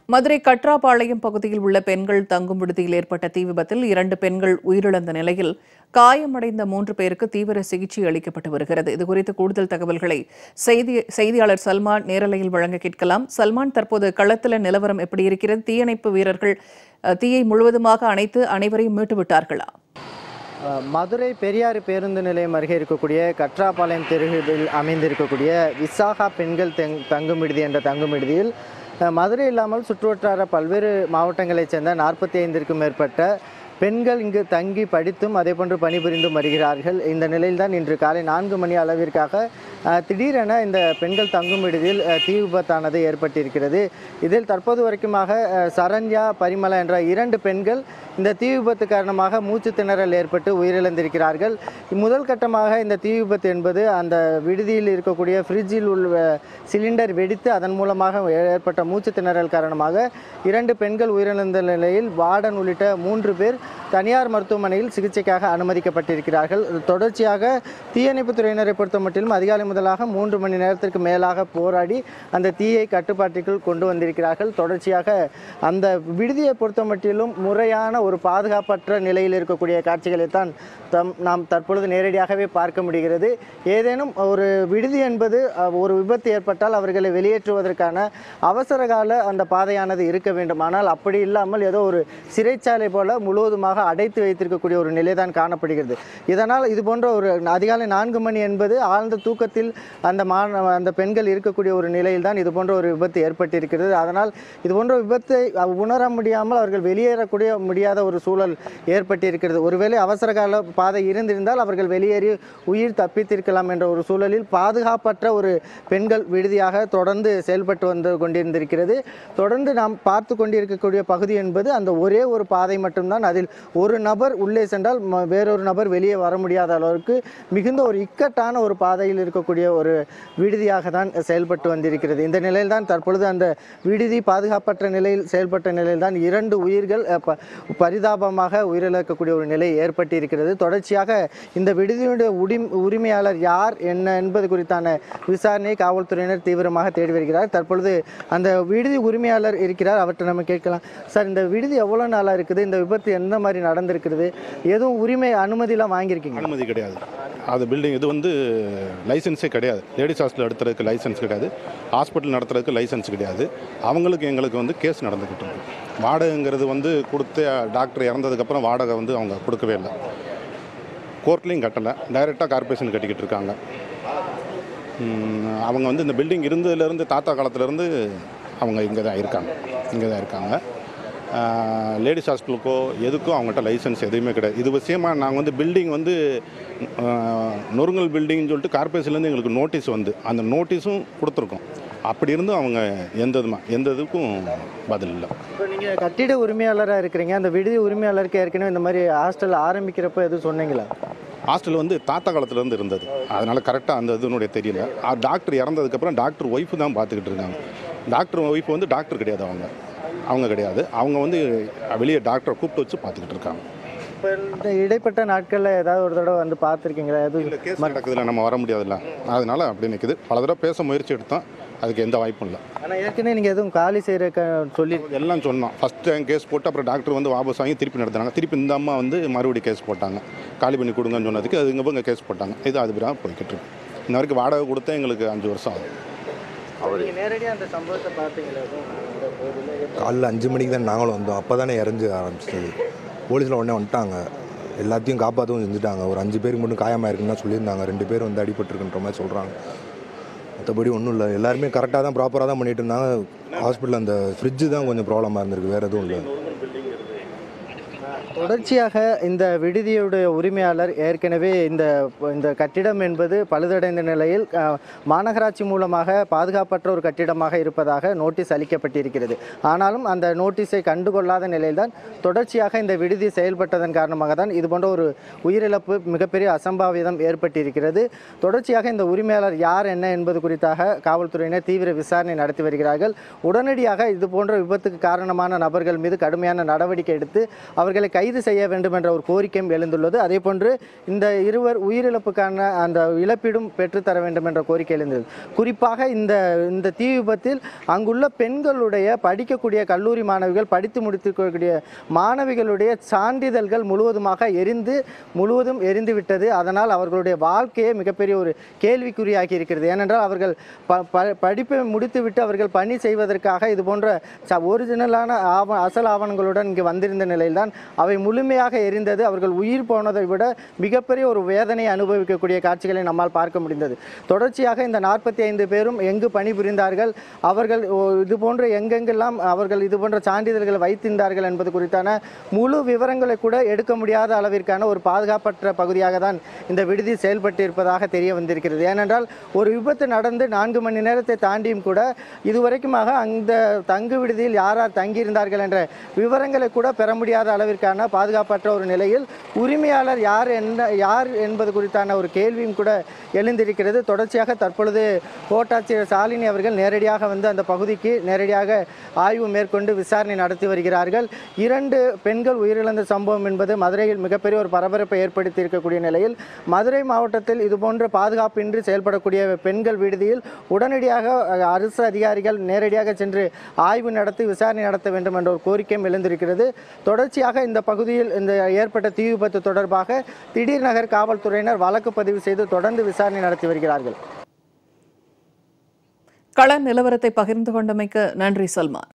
மதுரை கட்ராபாளையம் பகுதியில் உள்ள பெண்கள் தங்கும் விடுதியில் ஏற்பட்ட தீ விபத்தில் இரண்டு பெண்கள் உயிரிழந்த நிலையில் காயமடைந்த மூன்று பேருக்கு தீவிர சிகிச்சை அளிக்கப்பட்டு வருகிறது இதுகுறித்து கூடுதல் தகவல்களை செய்தி செய்தியாளர் சல்மான் நேரலையில் வழங்க கேட்கலாம் சல்மான் தற்போது களத்தில் நிலவரம் எப்படி இருக்கிறது தீயணைப்பு வீரர்கள் அஹ், தீயை முழுவதுமாக அணைத்து அனைவரையும் மீட்டு விட்டார்களா அஹ், மதுரை பெரியாறு பேருந்து நிலையம் அருகே இருக்கக்கூடிய கற்றாபாளையம் தெருவில் அமைந்திருக்கக்கூடிய விசாகா பெண்கள் தெங் தங்கும் விடுதி என்ற தங்கும் விடுதியில் அஹ், மதுரை இல்லாமல் சுற்றுவட்டார பல்வேறு மாவட்டங்களைச் சேர்ந்த நாற்பத்தி ஐந்திற்கும் மேற்பட்ட பெண்கள் இங்கு தங்கி படித்தும் அதேபோன்று பணிபுரிந்தும் வருகிறார்கள் இந்த நிலையில்தான் இன்று காலை நான்கு மணி அளவிற்காக அஹ், திடீரென இந்த பெண்கள் தங்கும் விடுதியில் அஹ், தீ விபத்தானது ஏற்பட்டிருக்கிறது இதில் தற்போது வரைக்குமாக அஹ், சரண்யா பரிமளா என்ற இரண்டு பெண்கள் இந்த தீ விபத்து காரணமாக மூச்சு திணறல் ஏற்பட்டு உயிரிழந்திருக்கிறார்கள் முதல் கட்டமாக இந்த தீ விபத்து என்பது அந்த விடுதியில் இருக்கக்கூடிய ஃப்ரிட்ஜில் உள்ள சிலிண்டர் வெடித்து அதன் மூலமாக ஏற்பட்ட மூச்சு திணறல் காரணமாக இரண்டு பெண்கள் உயிரிழந்த நிலையில் வார்டன் உள்ளிட்ட மூன்று பேர் தனியார் மருத்துவமனையில் சிகிச்சைக்காக அனுமதிக்கப்பட்டிருக்கிறார்கள் தொடர்ச்சியாக தீயணைப்புத் துறையினரை பொறுத்த மட்டிலும் அதிகாலை முதலாக மூன்று மணி நேரத்திற்கு மேலாக போராடி அந்த தீயை கட்டுப்பாட்டிற்குள் கொண்டு வந்திருக்கிறார்கள் தொடர்ச்சியாக அந்த விடுதியை பொறுத்த மட்டிலும் முறையான ஒரு பாதுகாப்பற்ற நிலையில் இருக்கக்கூடிய காட்சிகளை தான் தம் நாம் தற்பொழுது நேரடியாகவே பார்க்க முடிகிறது ஏதேனும் ஒரு விடுதி என்பது அஹ், ஒரு விபத்து ஏற்பட்டால் அவர்களை வெளியேற்றுவதற்கான அவசர கால அந்த பாதையானது இருக்க வேண்டும் ஆனால் அப்படி இல்லாமல் ஏதோ ஒரு சிறைச்சாலை போல முழுவதுமாக அடைத்து வைத்திருக்கக்கூடிய ஒரு நிலை தான் காணப்படுகிறது இதனால் இது போன்ற ஒரு அதிகாலை நான்கு மணி என்பது ஆழ்ந்த தூக்கத்தில் அந்த மாண அந்த பெண்கள் இருக்கக்கூடிய ஒரு நிலையில் தான் இது போன்ற ஒரு விபத்து ஏற்பட்டிருக்கிறது அதனால் இது போன்ற விபத்தை உணர முடியாமல் அவர்கள் வெளியேறக்கூடிய முடியாத ஒரு சூழல் ஏற்பட்டிருக்கிறது ஒருவேளை அவசர கால பாதை இருந்திருந்தால் அவர்கள் வெளியேறி உயிர் தப்பித்திருக்கலாம் என்ற ஒரு சூழலில் பாதுகாப்பற்ற ஒரு பெண்கள் விடுதியாக தொடர்ந்து செயல்பட்டு வந்து கொண்டிருந்திருக்கிறது தொடர்ந்து நாம் பார்த்து கொண்டிருக்கக்கூடிய பகுதி என்பது அந்த ஒரே ஒரு பாதை மட்டும்தான் அதில் ஒரு நபர் உள்ளே சென்றால் ம- வேறொரு நபர் வெளியே வர முடியாத அளவிற்கு மிகுந்த ஒரு இக்கட்டான ஒரு பாதையில் இருக்கக்கூடிய ஒரு விடுதியாக தான் செயல்பட்டு வந்திருக்கிறது இந்த நிலையில் தான் தற்பொழுது அந்த விடுதி பாதுகாப்பற்ற நிலையில் செயல்பட்ட நிலையில் தான் இரண்டு உயிர்கள் அஹ், ப- பரிதாபமாக உயிரிழக்கக்கூடிய ஒரு நிலை ஏற்பட்டிருக்கிறது தொடர்ச்சியாக இந்த விடுதியுடைய உரிம் உரிமையாளர் யார் என்ன என்பது குறித்தான விசாரணையை காவல்துறையினர் தீவிரமாக தேடி வருகிறார் தற்பொழுது அந்த விடுதி உரிமையாளர் இருக்கிறார் அவர்கிட்ட நம்ம கேட்கலாம் சார் இந்த விடுதி எவ்வளோ நாளாக இருக்குது இந்த விபத்து எந்த மாதிரி நடந்திருக்கிறது எதுவும் உரிமை அனுமதிலாம் வாங்கியிருக்கீங்க அனுமதி கிடையாது அது பில்டிங் இது வந்து லைசன்ஸே கிடையாது லேடிஸ் ஹாஸ்டல் நடத்துறதுக்கு லைசன்ஸ் கிடையாது ஹாஸ்பிட்டல் நடத்துறதுக்கு லைசன்ஸ் கிடையாது அவங்களுக்கு எங்களுக்கு வந்து கேஸ் நடந்துக்கிட்டு இருக்கு வாடகைங்கிறது வந்து கொடுத்து டாக்டர் இறந்ததுக்கப்புறம் வாடகை வந்து அவங்க கொடுக்கவே இல்லை கோர்ட்லேயும் கட்டலை டைரெக்டாக கார்பரேஷன் கட்டிக்கிட்டு இருக்காங்க ம், அவங்க வந்து இந்த பில்டிங் இருந்ததுலேருந்து தாத்தா காலத்துலேருந்து அவங்க இங்கே தான் இருக்காங்க இங்கே தான் இருக்காங்க லேடிஸ் ஹாஸ்டலுக்கோ எதுக்கோ அவங்ககிட்ட லைசன்ஸ் எதுவுமே கிடையாது இது விஷயமாக நாங்கள் வந்து பில்டிங் வந்து ஆஹ், நொறுங்கல் பில்டிங்னு சொல்லிட்டு கார்பரேஷன்லேருந்து எங்களுக்கு நோட்டீஸ் வந்து அந்த நோட்டீஸும் கொடுத்துருக்கோம் அப்படி இருந்தும் அவங்க எந்த இதுமா எந்த இதுக்கும் பதில் இல்லை இப்போ நீங்கள் கட்டிட உரிமையாளராக இருக்கிறீங்க அந்த விடுதி உரிமையாளருக்கு ஏற்கனவே இந்த மாதிரி ஹாஸ்டல் ஆரம்பிக்கிறப்ப எதுவும் சொன்னீங்களா ஹாஸ்டல் வந்து தாத்தா காலத்துலேருந்து இருந்தது அதனால் கரெக்டாக அந்த இதனுடைய தெரியல ஆ, டாக்டர் இறந்ததுக்கப்புறம் டாக்டர் ஒய்ஃபு தான் பார்த்துக்கிட்டு இருக்காங்க டாக்டர் ஒய்ஃப் வந்து டாக்டர் கிடையாது அவங்க அவங்க கிடையாது அவங்க வந்து வெளியே டாக்டரை கூப்பிட்டு வச்சு பார்த்துக்கிட்டு இருக்காங்க இப்போ இந்த இடைப்பட்ட நாட்களில் ஏதாவது ஒரு தடவை வந்து பார்த்துருக்கீங்களா இல்லை எதுவும் கேஸ் நடக்குதுல நம்ம வர முடியாதுல்ல அதனால அப்படி நிற்குது பல தடவை பேச முயற்சி எடுத்தோம் அதுக்கு எந்த வாய்ப்பும் இல்லை ஆனால் ஏற்கனவே நீங்கள் எதுவும் காலி செய்கிற சொல்லி எல்லாம் சொன்னோம் ஃபஸ்ட் டைம் கேஸ் போட்டு அப்புறம் டாக்டர் வந்து வாபஸ் வாங்கி திருப்பி நடத்துனாங்க திருப்பி இந்த அம்மா வந்து மறுபடியும் கேஸ் போட்டாங்க காலி பண்ணி கொடுங்கன்னு சொன்னதுக்கு அது இங்கே கேஸ் போட்டாங்க இது அது பிறகு போய்கிட்டு இருக்கு இன்ன வரைக்கும் வாடகை கொடுத்தா எங்களுக்கு அஞ்சு வருஷம் ஆகும் நீங்கள் நேரடியாக அந்த சம்பவத்தை பார்த்தீங்களா எதுவும் இந்த பகுதியில் காலைல அஞ்சு மணிக்கு தான் நாங்களும் வந்தோம் அப்போ தானே இறஞ்சு ஆரம்பிச்சது போலீஸில் உடனே வந்துட்டாங்க எல்லாத்தையும் காப்பாற்றவும் செஞ்சுட்டாங்க ஒரு அஞ்சு பேருக்கு மட்டும் காயமாக இருக்குன்னு தான் சொல்லியிருந்தாங்க ரெண்டு பேர் வந்து அடிபட்டிருக்குன்ற மாதிரி சொல்கிறாங்க மற்றபடி ஒன்றும் இல்லை எல்லாருமே கரெக்டாக தான் ப்ராப்பராக தான் பண்ணிட்டு இருந்தாங்க ஹாஸ்பிட்டலில் அந்த ஃப்ரிட்ஜு தான் கொஞ்சம் ப்ராப்ளமாக இருந்திருக்கு வேறு எதுவும் இல்லை தொடர்ச்சியாக இந்த விடுதியுடைய உரிமையாளர் ஏற்கனவே இந்த இந்த கட்டிடம் என்பது பழுதடைந்த நிலையில் அஹ், மாநகராட்சி மூலமாக பாதுகாப்பற்ற ஒரு கட்டிடமாக இருப்பதாக நோட்டீஸ் அளிக்கப்பட்டிருக்கிறது ஆனாலும் அந்த நோட்டீஸை கண்டுகொள்ளாத நிலையில்தான் தொடர்ச்சியாக இந்த விடுதி செயல்பட்டதன் காரணமாக தான் இது போன்ற ஒரு உயிரிழப்பு மிகப்பெரிய அசம்பாவிதம் ஏற்பட்டிருக்கிறது தொடர்ச்சியாக இந்த உரிமையாளர் யார் என்ன என்பது குறித்தாக காவல்துறையினர் தீவிர விசாரணை நடத்தி வருகிறார்கள் உடனடியாக இது போன்ற விபத்துக்கு காரணமான நபர்கள் மீது கடுமையான நடவடிக்கை எடுத்து அவர்களை கை கைது செய்ய வேண்டும் என்ற ஒரு கோரிக்கையும் எழுந்துள்ளது அதே போன்று இந்த இருவர் உயிரிழப்புக்கான அந்த இழப்பீடும் பெற்றுத்தர வேண்டும் என்ற கோரிக்கை எழுந்தது குறிப்பாக இந்த இந்த தீ விபத்தில் அங்குள்ள பெண்களுடைய படிக்கக்கூடிய கல்லூரி மாணவிகள் படித்து முடித்திருக்கக்கூடிய மாணவிகளுடைய சான்றிதழ்கள் முழுவதுமாக எரிந்து முழுவதும் எரிந்து விட்டது அதனால் அவர்களுடைய வாழ்க்கையே மிகப்பெரிய ஒரு கேள்விக்குறியாகி இருக்கிறது ஏனென்றால் அவர்கள் ப ப- படிப்பை முடித்துவிட்டு அவர்கள் பணி செய்வதற்காக இது போன்ற ச ஒரிஜினலான ஆவ அசல் ஆவணங்களுடன் இங்கு வந்திருந்த நிலையில்தான் அவை முழுமையாக எரிந்தது அவர்கள் உயிர் போனதை விட மிகப்பெரிய ஒரு வேதனையை அனுபவிக்கக்கூடிய காட்சிகளை நம்மால் பார்க்க முடிந்தது தொடர்ச்சியாக இந்த நாற்பத்தி ஐந்து பேரும் எங்கு பணிபுரிந்தார்கள் அவர்கள் ஓ, இது போன்ற எங்கெங்கெல்லாம் அவர்கள் இது போன்ற சான்றிதழ்களை வைத்திருந்தார்கள் என்பது குறித்தான முழு விவரங்களை கூட எடுக்க முடியாத அளவிற்கான ஒரு பாதுகாப்பற்ற பகுதியாக தான் இந்த விடுதி செயல்பட்டு இருப்பதாக தெரிய வந்திருக்கிறது ஏனென்றால் ஒரு விபத்து நடந்து நான்கு மணி நேரத்தை தாண்டியும் கூட இதுவரைக்குமாக அந்த தங்கு விடுதியில் யார் யார் தங்கியிருந்தார்கள் என்ற விவரங்களை கூட பெற முடியாத அளவிற்கான பாதுகாப்பற்ற ஒரு நிலையில் உரிமையாளர் யார் என்ன யார் என்பது குறித்தான ஒரு கேள்வியும் கூட எழுந்திருக்கிறது தொடர்ச்சியாக தற்பொழுது கோட்டாட்சியர் சாலினி அவர்கள் நேரடியாக வந்து அந்த பகுதிக்கு நேரடியாக ஆய்வு மேற்கொண்டு விசாரணை நடத்தி வருகிறார்கள் இரண்டு பெண்கள் உயிரிழந்த சம்பவம் என்பது மதுரையில் மிகப்பெரிய ஒரு பரபரப்பை ஏற்படுத்தி இருக்கக்கூடிய நிலையில் மதுரை மாவட்டத்தில் இதுபோன்ற பாதுகாப்பின்றி செயல்படக்கூடிய பெண்கள் விடுதியில் உடனடியாக அஹ், அரசு அதிகாரிகள் நேரடியாக சென்று ஆய்வு நடத்தி விசாரணை நடத்த வேண்டும் என்ற ஒரு கோரிக்கையும் எழுந்திருக்கிறது தொடர்ச்சியாக இந்த பகுதியில் இந்த ஏற்பட்ட தீ விபத்து தொடர்பாக திடீர் நகர் காவல்துறையினர் வழக்கு பதிவு செய்து தொடர்ந்து விசாரணை நடத்தி வருகிறார்கள் கள நிலவரத்தை பகிர்ந்து கொண்டமைக்கு நன்றி சல்மான்